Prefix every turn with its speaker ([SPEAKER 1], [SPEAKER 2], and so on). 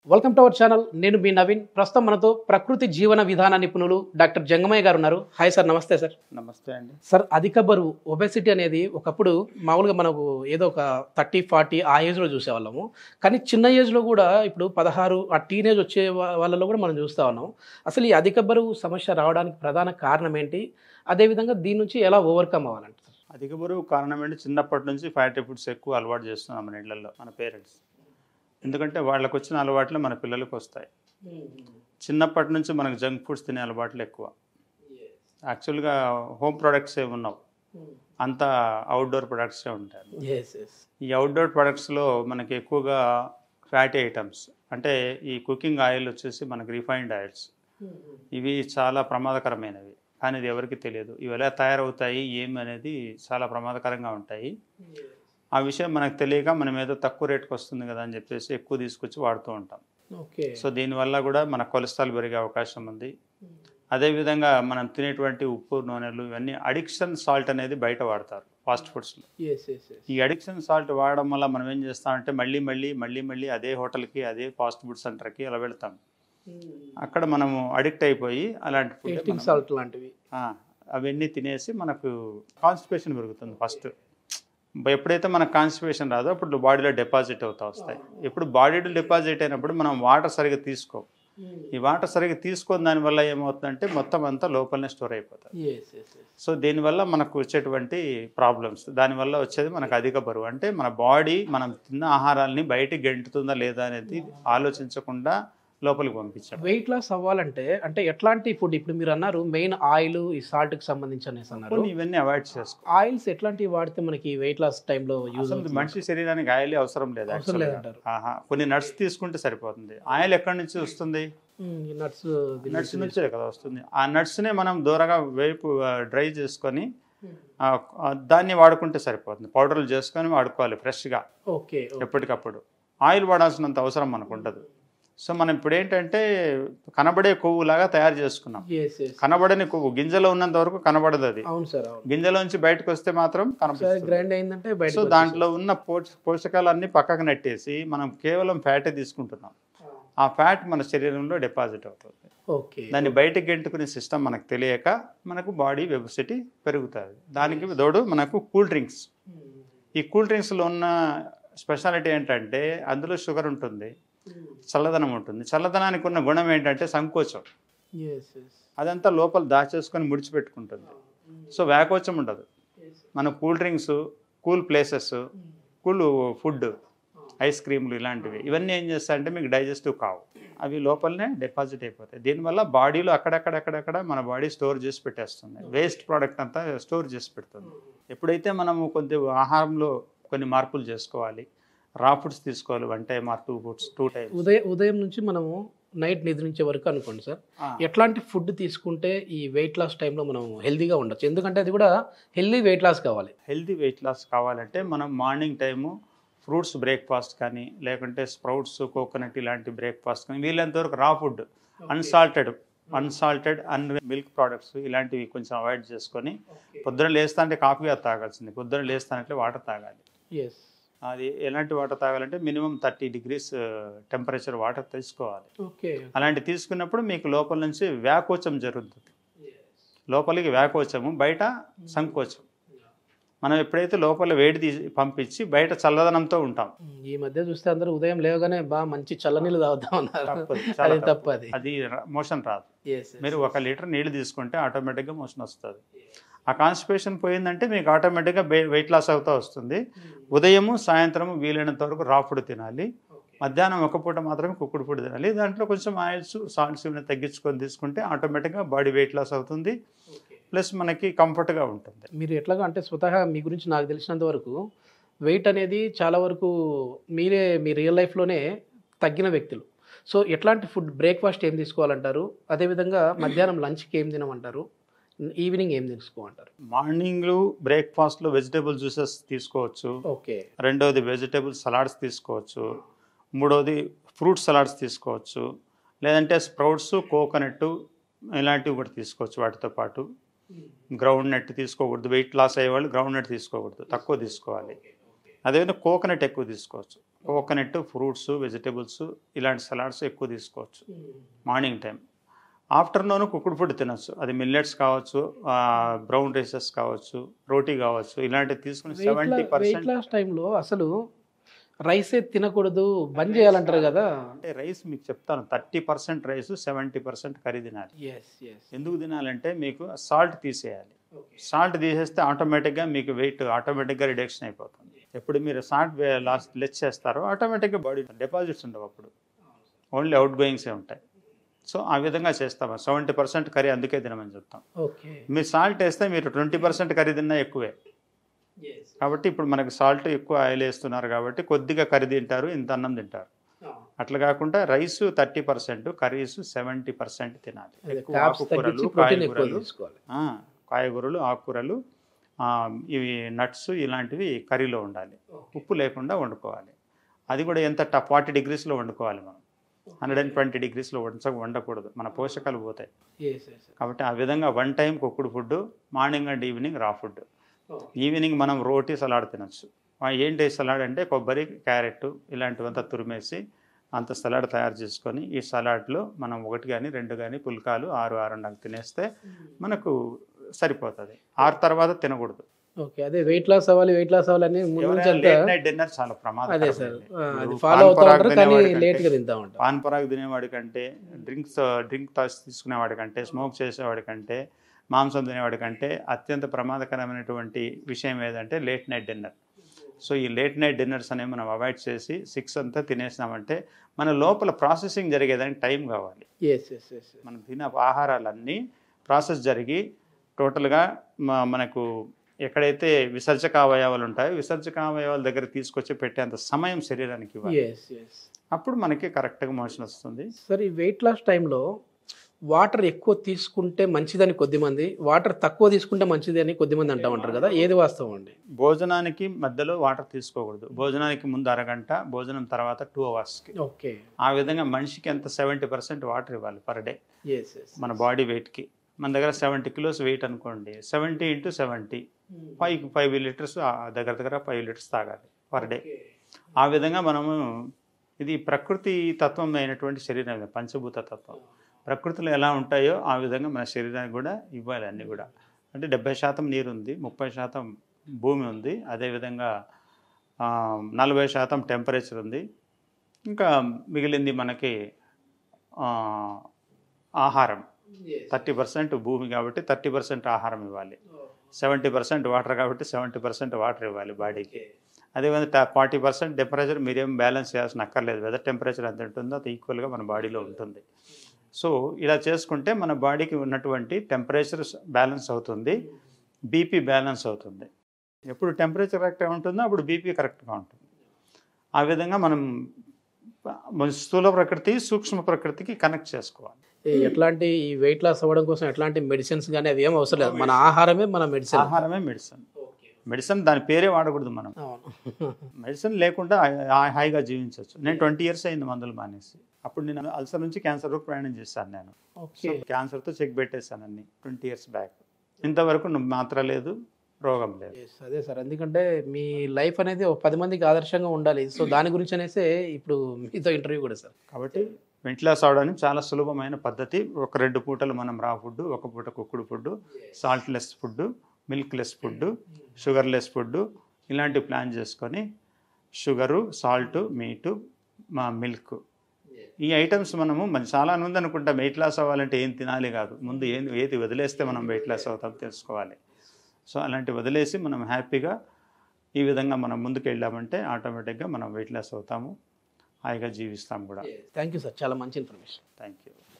[SPEAKER 1] Welcome to our channel నేను మీ నవీన్ ప్రస్తుతం మనతో ప్రకృతి జీవన విధాన నిపుణులు డాక్టర్ జంగమయ్య గారు ఉన్నారు హాయ్ సార్ నమస్తే సార్
[SPEAKER 2] నమస్తే అండి
[SPEAKER 1] సార్ అధిక బరువు ఒబెసిటీ అనేది ఒకప్పుడు మామూలుగా మనకు ఏదో ఒక థర్టీ ఫార్టీ ఆ ఏజ్లో చూసేవాళ్ళము కానీ చిన్న ఏజ్లో కూడా ఇప్పుడు పదహారు ఆ టీనేజ్ వచ్చే వా- వాళ్ళలో కూడా మనం చూస్తూ ఉన్నాం అసలు ఈ అధిక బరువు సమస్య రావడానికి ప్రధాన కారణం ఏంటి అదేవిధంగా దీని నుంచి ఎలా ఓవర్కమ్ అవ్వాలంట సార్
[SPEAKER 2] అధిక బరువు కారణం ఏంటి చిన్నప్పటి నుంచి ఫ్యాటీ ఫుడ్స్ ఎక్కువ అలవాటు చేస్తున్నాం మన ఇళ్లలో మన పేరెంట్స్ ఎందుకంటే వాళ్ళకు వచ్చిన అలవాట్లు మన పిల్లలకు వస్తాయి చిన్నప్పటి నుంచి మనకు జంక్ ఫుడ్స్ తినే అలవాట్లు ఎక్కువ యాక్చువల్గా హోమ్ ప్రొడక్ట్స్ ఏమి ఉన్నావు అంతా అవుట్డోర్ ప్రొడక్ట్సే ఉంటాయి
[SPEAKER 1] ఎస్ ఎస్
[SPEAKER 2] ఈ అవుట్డోర్ ప్రొడక్ట్స్లో మనకి ఎక్కువగా ఫ్యాటీ ఐటమ్స్ అంటే ఈ కుకింగ్ ఆయిల్ వచ్చేసి మనకి రిఫైన్డ్ ఆయిల్స్ ఇవి చాలా ప్రమాదకరమైనవి కానీ ఇది ఎవరికి తెలియదు ఇవి ఎలా తయారవుతాయి ఏమి అనేది చాలా ప్రమాదకరంగా ఉంటాయి ఆ విషయం మనకు తెలియక మనం ఏదో తక్కువ రేట్కి వస్తుంది కదా అని చెప్పేసి ఎక్కువ తీసుకొచ్చి వాడుతూ ఉంటాం
[SPEAKER 1] ఓకే
[SPEAKER 2] సో దీనివల్ల కూడా మన కొలెస్ట్రాల్ పెరిగే అవకాశం ఉంది అదేవిధంగా మనం తినేటువంటి ఉప్పు నూనెలు ఇవన్నీ అడిక్షన్ సాల్ట్ అనేది బయట వాడతారు ఫాస్ట్ ఫుడ్స్లో
[SPEAKER 1] ఎస్ ఎస్ ఎస్
[SPEAKER 2] ఈ అడిక్షన్ సాల్ట్ వాడడం వల్ల మనం ఏం చేస్తామంటే మళ్ళీ మళ్ళీ మళ్ళీ మళ్ళీ అదే హోటల్కి అదే ఫాస్ట్ ఫుడ్ సెంటర్కి అలా వెళ్తాం అక్కడ మనము అడిక్ట్ అయిపోయి అలాంటి food
[SPEAKER 1] టేస్టింగ్
[SPEAKER 2] మనం-
[SPEAKER 1] సాల్ట్ లాంటివి
[SPEAKER 2] ఆ, అవన్నీ తినేసి మనకు కాన్స్టిపేషన్ పెరుగుతుంది ఫస్ట్ ఎప్పుడైతే మనకు కాన్స్టిపేషన్ రాదో అప్పుడు బాడీలో డిపాజిట్ అవుతా వస్తాయి ఎప్పుడు బాడీలో డిపాజిట్ అయినప్పుడు మనం వాటర్ సరిగ్గా తీసుకో ఈ వాటర్ సరిగ్గా తీసుకొని దానివల్ల ఏమవుతుందంటే మొత్తం అంతా లోపలనే స్టోర్ అయిపోతుంది
[SPEAKER 1] ఎస్ ఎస్ ఎస్
[SPEAKER 2] సో దీనివల్ల మనకు వచ్చేటువంటి ప్రాబ్లమ్స్ దానివల్ల వచ్చేది మనకు అధిక బరువు అంటే మన బాడీ మనం తిన్న ఆహారాన్ని బయటికి గెంటుతుందా లేదా అనేది ఆలోచించకుండా లోపలికి పంపించడం
[SPEAKER 1] వెయిట్ లాస్ అవ్వాలంటే అంటే ఎట్లాంటి ఫుడ్ ఇప్పుడు మీరు అన్నారు మెయిన్ ఆయిల్ ఈ సాల్ట్ కి సంబంధించి అనేసి అన్నారు
[SPEAKER 2] కొన్ని ఇవన్నీ అవాయిడ్ చేసుకో
[SPEAKER 1] ఆయిల్స్ ఎట్లాంటివి వాడితే మనకి వెయిట్ లాస్ టైంలో యూజ్
[SPEAKER 2] అసలు మనిషి శరీరానికి ఆయిల్ అవసరం లేదు
[SPEAKER 1] అవసరం
[SPEAKER 2] actually గా.
[SPEAKER 1] లేదంటారు
[SPEAKER 2] ఆహా. కొన్ని నట్స్ తీసుకుంటే సరిపోతుంది ఆయిల్ ఎక్కడి నుంచి వస్తుంది
[SPEAKER 1] నట్స్
[SPEAKER 2] నట్స్ నుంచే కదా వస్తుంది ఆ నట్స్నే మనం దూరంగా వేపు డ్రై చేసుకొని ఆ, ఆ, దాన్ని వాడుకుంటే సరిపోతుంది పౌడర్లు చేసుకొని వాడుకోవాలి ఫ్రెష్గా
[SPEAKER 1] ఓకే
[SPEAKER 2] ఎప్పటికప్పుడు ఆయిల్ వాడాల్సినంత అవసరం మనకు ఉండదు సో మనం ఇప్పుడు ఏంటంటే కనబడే కొవ్వులాగా తయారు చేసుకున్నాం
[SPEAKER 1] ఎస్ ఎస్
[SPEAKER 2] కనబడని కొవ్వు గింజలో ఉన్నంత వరకు కనబడదు అది
[SPEAKER 1] అవును సార్ అవును
[SPEAKER 2] గింజలోంచి బయటకు వస్తే మాత్రం
[SPEAKER 1] ఒకసారి
[SPEAKER 2] కనబడుతుంది
[SPEAKER 1] గ్రైండ్ అయిందంటే బయట
[SPEAKER 2] సో దాంట్లో ఉన్న పోష పోషకాలన్నీ పక్కకు నెట్టేసి మనం కేవలం ఫ్యాటే తీసుకుంటున్నాం ఆ ఫ్యాట్ మన శరీరంలో డిపాజిట్ అవుతుంది
[SPEAKER 1] ఓకే
[SPEAKER 2] దాన్ని బయటకు గెంటుకునే సిస్టమ్ మనకు తెలియక మనకు బాడీ వెబసిటీ పెరుగుతుంది దానికి తోడు మనకు కూల్ డ్రింక్స్ ఈ కూల్ డ్రింక్స్లో ఉన్న స్పెషాలిటీ ఏంటంటే అందులో షుగర్ ఉంటుంది చల్లదనం ఉంటుంది చల్లదనానికి ఉన్న గుణం ఏంటంటే సంకోచం
[SPEAKER 1] ఎస్ ఎస్
[SPEAKER 2] అదంతా లోపల దాచేసుకొని ముడిచిపెట్టుకుంటుంది సో వ్యాకోచం ఉండదు మన cool drinks cool places cool food ice క్రీములు ఇలాంటివి ఇవన్నీ ఏం చేస్తాయంటే మీకు డైజెస్టివ్ కావు అవి లోపలనే డిపాజిట్ అయిపోతాయి దీనివల్ల బాడీలో అక్కడక్కడక్కడక్కడ మన బాడీ స్టోర్ చేసి పెట్టేస్తుంది వేస్ట్ ప్రోడక్ట్ అంతా స్టోర్ చేసి పెడుతుంది ఎప్పుడైతే మనము కొంత ఆహారంలో కొన్ని మార్పులు చేసుకోవాలి రా ఫుడ్స్ తీసుకోవాలి one time or two foods two times
[SPEAKER 1] ఉదయం ఉదయం నుంచి మనము నైట్ నిద్రించే వరకు అనుకోండి సార్ ఎట్లాంటి ఫుడ్ తీసుకుంటే ఈ వెయిట్ లాస్ టైంలో మనం హెల్తీగా ఉండొచ్చు ఎందుకంటే అది కూడా హెల్దీ వెయిట్ లాస్ కావాలి
[SPEAKER 2] హెల్తీ వెయిట్ లాస్ కావాలంటే మనం మార్నింగ్ టైము ఫ్రూట్స్ బ్రేక్ఫాస్ట్ కానీ లేకుంటే స్ప్రౌట్స్ కోకోనట్ ఇలాంటి బ్రేక్ఫాస్ట్ కానీ వీళ్ళంత వరకు raw food unsalted unsalted un milk products ఇలాంటివి కొంచెం అవాయిడ్ చేసుకొని పొద్దున లేస్తా అంటే కాఫీ అది తాగాల్సింది పొద్దున లేస్తానంటే వాటర్ తాగాలి
[SPEAKER 1] ఎస్
[SPEAKER 2] అది ఎలాంటి వాటర్ తాగాలంటే minimum thirty degrees temperature water తీసుకోవాలి
[SPEAKER 1] ఓకే
[SPEAKER 2] అలాంటి తీసుకున్నప్పుడు మీకు లోపల నుంచి వ్యాకోచం జరుగుతుంది లోపలికి వ్యాకోచము బయట సంకోచం మనం ఎప్పుడైతే లోపల వేడి తీసి పంపించి బయట చల్లదనంతో ఉంటాం
[SPEAKER 1] ఈ మధ్య చూస్తే అందరూ ఉదయం లేవగానే బాగా మంచి చల్లనీళ్ళు తాగుతా ఉన్నారు
[SPEAKER 2] తప్పదు, చాలా
[SPEAKER 1] అది తప్పు అది
[SPEAKER 2] అది మోషన్ రాదు
[SPEAKER 1] ఎస్
[SPEAKER 2] మీరు ఒక లీటర్ నీళ్ళు తీసుకుంటే ఆటోమేటిక్గా మోషన్ వస్తుంది ఆ కాన్స్టిపేషన్ పోయిందంటే మీకు ఆటోమేటిక్గా వెయిట్ లాస్ అవుతూ వస్తుంది ఉదయము సాయంత్రము వీలైనంత వరకు రా ఫుడ్ తినాలి మధ్యాహ్నం ఒక పూట మాత్రమే కుక్కుడు ఫుడ్ తినాలి దాంట్లో కొంచెం ఆయిల్స్ సాల్ట్స్ ఇవన్నీ తగ్గించుకొని తీసుకుంటే ఆటోమేటిక్గా బాడీ వెయిట్ లాస్ అవుతుంది ప్లస్ మనకి కంఫర్ట్గా ఉంటుంది
[SPEAKER 1] మీరు ఎట్లాగా అంటే స్వతహా మీ గురించి నాకు తెలిసినంత వరకు వెయిట్ అనేది చాలా వరకు మీరే మీ రియల్ లైఫ్లోనే తగ్గిన వ్యక్తులు సో ఎట్లాంటి ఫుడ్ బ్రేక్ఫాస్ట్ ఏం తీసుకోవాలంటారు అదేవిధంగా మధ్యాహ్నం లంచ్కి ఏం తినమంటారు ఈవినింగ్ ఏం తీసుకోమంటారు
[SPEAKER 2] మార్నింగ్లు బ్రేక్ఫాస్ట్లో వెజిటేబుల్ జ్యూసెస్ తీసుకోవచ్చు
[SPEAKER 1] ఓకే
[SPEAKER 2] రెండవది వెజిటేబుల్ సలాడ్స్ తీసుకోవచ్చు మూడవది ఫ్రూట్ సలాడ్స్ తీసుకోవచ్చు లేదంటే స్ప్రౌట్స్ కోకోనట్ ఇలాంటివి కూడా తీసుకోవచ్చు వాటితో పాటు గ్రౌండ్ నట్ తీసుకోకూడదు వెయిట్ లాస్ అయ్యేవాళ్ళు గ్రౌండ్ నట్ తీసుకోకూడదు తక్కువ తీసుకోవాలి అదేవిధంగా కోకోనట్ ఎక్కువ తీసుకోవచ్చు కోకోనట్ ఫ్రూట్స్ వెజిటేబుల్స్ ఇలాంటి సలాడ్స్ ఎక్కువ తీసుకోవచ్చు morning time afternoon cooked food తినొచ్చు అది మిల్లెట్స్ కావచ్చు బ్రౌన్ రైసెస్ కావచ్చు రోటీ కావచ్చు ఇలాంటివి తీసుకుని సెవెంటీ
[SPEAKER 1] వెయిట్
[SPEAKER 2] పర్సెంట్
[SPEAKER 1] లాస్ టైంలో అసలు రైసే తినకూడదు బంద్ చేయాలంటారు కదా
[SPEAKER 2] అంటే రైస్ మీకు చెప్తాను thirty percent rice seventy percent curry తినాలి
[SPEAKER 1] ఎస్ ఎస్
[SPEAKER 2] ఎందుకు తినాలంటే మీకు సాల్ట్ తీసేయాలి సాల్ట్ తీసేస్తే ఆటోమేటిక్గా మీకు వెయిట్ ఆటోమేటిక్గా రిడక్షన్ అయిపోతుంది ఎప్పుడు మీరు సాల్ట్ లాస్ట్ లెస్ చేస్తారో ఆటోమేటిక్గా బాడీ డిపాజిట్స్ ఉండవు అప్పుడు ఓన్లీ అవుట్ గోయింగ్సే ఉంటాయి సో ఆ విధంగా చేస్తాం సెవెంటీ పర్సెంట్ కర్రీ అందుకే తినమని చెప్తాం
[SPEAKER 1] ఓకే
[SPEAKER 2] మీరు సాల్ట్ వేస్తే మీరు ట్వంటీ పర్సెంట్ కర్రీ తిన్నా ఎక్కువే కాబట్టి ఇప్పుడు మనకి సాల్ట్ ఎక్కువ ఆయిల్ వేస్తున్నారు కాబట్టి కొద్దిగా కర్రీ తింటారు ఇంత అన్నం తింటారు అట్లా కాకుండా rice thirty percent curries seventy percent తినాలి ఎక్కువ
[SPEAKER 1] క్యాప్స్ తగ్గించి
[SPEAKER 2] ఆకుకూరలు
[SPEAKER 1] ప్రోటీన్ ఎక్కువ
[SPEAKER 2] కాయగూరలు
[SPEAKER 1] తీసుకోవాలి
[SPEAKER 2] ఆ, కాయగూరలు ఆకుకూరలు ఆ, ఇవి నట్స్ ఇలాంటివి కర్రీలో ఉండాలి ఉప్పు లేకుండా వండుకోవాలి అది కూడా ఎంత ఫార్టీ డిగ్రీస్లో వండుకోవాలి మనం హండ్రెడ్ అండ్ ట్వంటీ డిగ్రీస్లో వంచ వండకూడదు మన పోషకాలు పోతాయి
[SPEAKER 1] ఎస్ ఎస్
[SPEAKER 2] కాబట్టి ఆ విధంగా one time cooked food morning and evening raw food evening మనం రోటీ సలాడ్ తినొచ్చు ఆ ఏంటి సలాడ్ అంటే కొబ్బరి క్యారెట్ ఇలాంటివంతా తురిమేసి అంత సలాడ్ తయారు చేసుకొని ఈ సలాడ్లో మనం ఒకటి కానీ రెండు కానీ పుల్కాలు ఆరు ఆరున్నర తినేస్తే మనకు సరిపోతుంది ఆరు తర్వాత తినకూడదు
[SPEAKER 1] ఓకే అదే వెయిట్ లాస్ అవ్వాలి వెయిట్ లాస్ అవ్వాలని ముందు నుంచి అంతా
[SPEAKER 2] లేట్ నైట్ డిన్నర్ చాలా ప్రమాదం
[SPEAKER 1] అదే సార్ ఆ, అది ఫాలో అవుతా ఉంటారు కానీ లేట్గా తింటా ఉంటారు
[SPEAKER 2] పాన్ పరాగ్ తినేవాడి కంటే డ్రింక్స్ డ్రింక్ తీసుకునేవాడి కంటే స్మోక్ చేసేవాడి కంటే మాంసం తినేవాడి కంటే అత్యంత ప్రమాదకరమైనటువంటి విషయం ఏదంటే లేట్ నైట్ డిన్నర్ సో ఈ లేట్ నైట్ డిన్నర్స్ అనేవి మనం అవాయిడ్ చేసి సిక్స్ అంతా తినేసినామంటే మన లోపల ప్రాసెసింగ్ జరిగేదానికి టైం కావాలి
[SPEAKER 1] ఎస్ ఎస్ ఎస్
[SPEAKER 2] మనం తినే ఆహారాలన్నీ ప్రాసెస్ జరిగి టోటల్గా మ- మనకు ఎక్కడైతే విసర్జక అవయవాలు ఉంటాయో విసర్జక అవయవాల దగ్గర తీసుకొచ్చి పెట్టేంత సమయం శరీరానికి ఇవ్వాలి
[SPEAKER 1] ఎస్ ఎస్
[SPEAKER 2] అప్పుడు మనకి కరెక్ట్గా మోషన్ వస్తుంది
[SPEAKER 1] సార్ ఈ వెయిట్ లాస్ టైంలో వాటర్ ఎక్కువ తీసుకుంటే మంచిదని కొద్దిమంది వాటర్ తక్కువ తీసుకుంటే మంచిది అని కొద్దిమంది అంటా ఉంటారు కదా ఏది వాస్తవం అండి
[SPEAKER 2] భోజనానికి మధ్యలో వాటర్ తీసుకోకూడదు భోజనానికి ముందు అరగంట భోజనం తర్వాత టూ అవర్స్కి
[SPEAKER 1] ఓకే
[SPEAKER 2] ఆ విధంగా మనిషికి ఎంత సెవెంటీ పర్సెంట్ వాటర్ ఇవ్వాలి పర్ డే
[SPEAKER 1] ఎస్ ఎస్
[SPEAKER 2] మన బాడీ వెయిట్కి మన దగ్గర సెవెంటీ కిలోస్ వెయిట్ అనుకోండి seventy into seventy five five litres దగ్గర దగ్గర ఫైవ్ లీటర్స్ తాగాలి పర్ డే ఆ విధంగా మనము ఇది ప్రకృతి తత్వం అయినటువంటి శరీరం ఇది, పంచభూత తత్వం ప్రకృతిలో ఎలా ఉంటాయో ఆ విధంగా మన శరీరానికి కూడా ఇవ్వాలి అన్నీ కూడా అంటే డెబ్బై శాతం నీరు ఉంది ముప్పై శాతం భూమి ఉంది అదేవిధంగా ఆ, నలభై శాతం టెంపరేచర్ ఉంది ఇంకా మిగిలింది మనకి ఆ, ఆహారం థర్టీ పర్సెంట్ భూమి కాబట్టి థర్టీ పర్సెంట్ ఆహారం ఇవ్వాలి సెవెంటీ పర్సెంట్ వాటర్ కాబట్టి సెవెంటీ పర్సెంట్ వాటర్ ఇవ్వాలి బాడీకి అదేవిధంగా ఫార్టీ పర్సెంట్ టెంపరేచర్ మీరేం బ్యాలెన్స్ చేయాల్సిన అక్కర్లేదు వెదర్ టెంపరేచర్ ఎంత ఉంటుందో అది ఈక్వల్గా మన బాడీలో ఉంటుంది సో ఇలా చేసుకుంటే మన బాడీకి ఉన్నటువంటి టెంపరేచర్ బ్యాలెన్స్ అవుతుంది బీపీ బ్యాలెన్స్ అవుతుంది ఎప్పుడు టెంపరేచర్ కరెక్ట్గా ఉంటుందో అప్పుడు బీపీ కరెక్ట్గా ఉంటుంది ఆ విధంగా మనం మన స్థూల ప్రకృతి సూక్ష్మ ప్రకృతికి కనెక్ట్ చేసుకోవాలి
[SPEAKER 1] ఈ ఎట్లాంటి ఈ వెయిట్ లాస్ అవ్వడం కోసం ఎట్లాంటి మెడిసిన్స్ కానీ అవి ఏం అవసరం లేదు మన ఆహారమే మన మెడిసిన్
[SPEAKER 2] ఆహారమే మెడిసిన్ మెడిసిన్ దాని పేరే వాడకూడదు మనం
[SPEAKER 1] అవును
[SPEAKER 2] మెడిసిన్ లేకుండా హా- హాయిగా జీవించవచ్చు నేను ట్వంటీ ఇయర్స్ అయింది మందులు మానేసి అప్పుడు నేను అల్సర్ నుంచి క్యాన్సర్ వరకు ప్రయాణం చేశాను నేను
[SPEAKER 1] ఓకే
[SPEAKER 2] సో క్యాన్సర్తో చెక్ పెట్టేశాను అన్ని ట్వంటీ ఇయర్స్ బ్యాక్ ఇంతవరకు నువ్వు మాత్ర లేదు రోగం లేదు
[SPEAKER 1] Yes, అదే సార్ ఎందుకంటే మీ లైఫ్ అనేది ఒక పది మందికి ఆదర్శంగా ఉండాలి సో దాని గురించి అనేసే ఇప్పుడు మీతో ఇంటర్వ్యూ కూడా సార్
[SPEAKER 2] కాబట్టి వెంటిలాస్ అవడానికి చాలా సులభమైన పద్ధతి ఒక రెండు పూటలు మనం రా ఫుడ్ ఒక పూట cooked food salt less food milk less food sugar less food ఇలాంటివి ప్లాన్ చేసుకొని షుగరు సాల్ట్ మీటు మా మిల్క్ ఈ ఐటమ్స్ మనము మన చాలా మంది అనుకుంటాం వెయిట్ లాస్ అవ్వాలంటే ఏం తినాలి కాదు ముందు ఏం ఏది వదిలేస్తే మనం వెయిట్ లాస్ అవుతాం తెలుసుకోవాలి సో అలాంటి వదిలేసి మనం హ్యాపీగా ఈ విధంగా మనం ముందుకు వెళ్ళామంటే ఆటోమేటిక్గా మనం వెయిట్ లాస్ అవుతాము హాయిగా జీవిస్తాం కూడా
[SPEAKER 1] థ్యాంక్ యూ సార్ చాలా మంచి ఇన్ఫర్మేషన్
[SPEAKER 2] థ్యాంక్ యూ